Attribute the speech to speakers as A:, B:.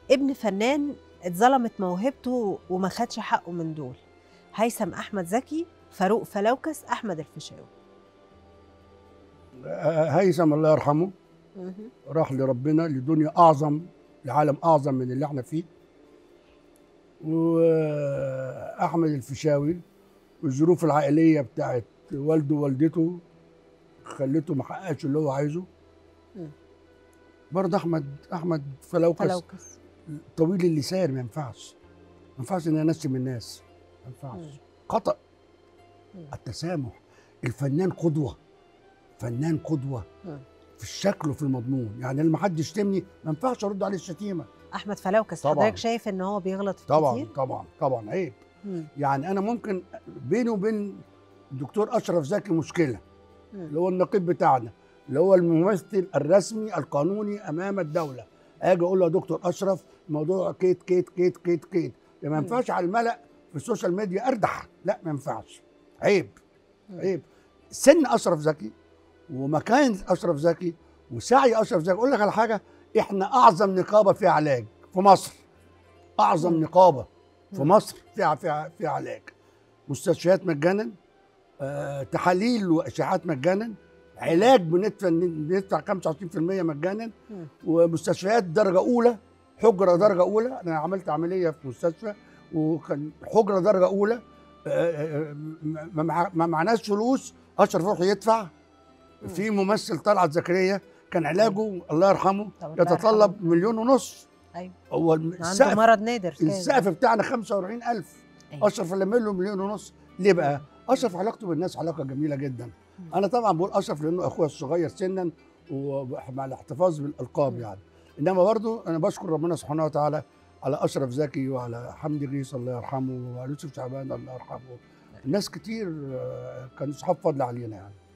A: ابن فنان اتظلمت موهبته وما خدش حقه من دول هيثم احمد زكي فاروق فلوكس احمد الفيشاوي
B: هيثم الله يرحمه
A: مهم.
B: راح لربنا لدنيا اعظم لعالم اعظم من اللي احنا فيه واحمد الفيشاوي الظروف العائليه بتاعت والده ووالدته خلته ما حققش اللي هو عايزه
A: مم.
B: برضه احمد احمد فلوكس
A: فلوكس
B: طويل اللسان ما ينفعش ما ينفعش ان انا انسم الناس ما
A: مم.
B: ينفعش خطا
A: مم.
B: التسامح الفنان قدوه فنان قدوه
A: مم.
B: في الشكل وفي المضمون يعني لما حد يشتمني ما ينفعش ارد عليه الشتيمه
A: احمد فلوكس
B: طبعاً.
A: حضرتك شايف ان هو بيغلط في
B: طبعا
A: كتير
B: طبعا طبعا عيب
A: مم.
B: يعني انا ممكن بيني وبين الدكتور اشرف زكي مشكله
A: مم.
B: اللي هو النقيب بتاعنا اللي هو الممثل الرسمي القانوني امام الدوله اجي اقول له يا دكتور اشرف الموضوع كيت كيت كيت كيت كيت ما
A: مم.
B: ينفعش على الملأ في السوشيال ميديا اردح لا ما ينفعش عيب
A: مم.
B: عيب سن اشرف زكي ومكان اشرف زكي وسعي اشرف زكي اقول لك على حاجه احنا اعظم نقابه فيها علاج في مصر اعظم
A: مم.
B: نقابه في
A: مم.
B: مصر فيها فيها فيها علاج مستشفيات مجانا آه، تحاليل واشعاعات مجانا علاج بندفع بندفع 25% مجانا
A: مم.
B: ومستشفيات درجه اولى حجره درجه اولى انا عملت عمليه في مستشفى وكان حجره درجه اولى آه، آه، ما مع- ما معناش فلوس اشرف روحي يدفع
A: مم.
B: في ممثل طلعت زكريا كان علاجه الله يرحمه
A: طب الله
B: يتطلب
A: يرحمه.
B: مليون ونص
A: ايوه
B: هو
A: عنده
B: السقف
A: مرض نادر كان.
B: السقف بتاعنا 45000
A: أيوة.
B: اشرف اللي له مليون ونص ليه بقى؟ اشرف علاقته بالناس علاقه جميله جدا
A: مم.
B: انا طبعا بقول اشرف لانه اخويا الصغير سنا ومع الاحتفاظ بالالقاب
A: مم.
B: يعني انما برضو انا بشكر ربنا سبحانه وتعالى على اشرف زكي وعلى حمدي غيث الله يرحمه وعلى يوسف شعبان الله يرحمه الناس كتير آه، كانوا صحاب فضل علينا يعني